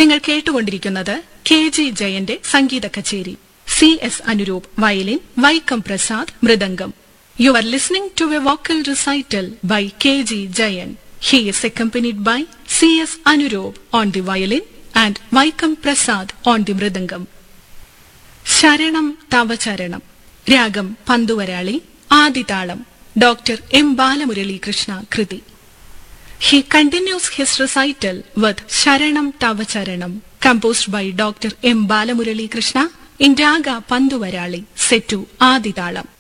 നിങ്ങൾ കേട്ടുകൊണ്ടിരിക്കുന്നത് K G ജയന്റെ സംഗീത കച്ചേരി C S Anuroop violin Vaikom Prasad മൃദംഗം you are listening to a vocal recital by K G Jayan he is accompanied by C S Anuroop on the violin and Vaikom Prasad on the mridangam Saranam Tavacharanam രാഗം പന്തുവരാളി ആദിതാളം doctor M Balamuralikrishna കൃതി He continues his recital with Sharanam Tavacharanam, composed by Dr. M. Balamurali Krishna in Raga Panduvarali, set to Aditalam.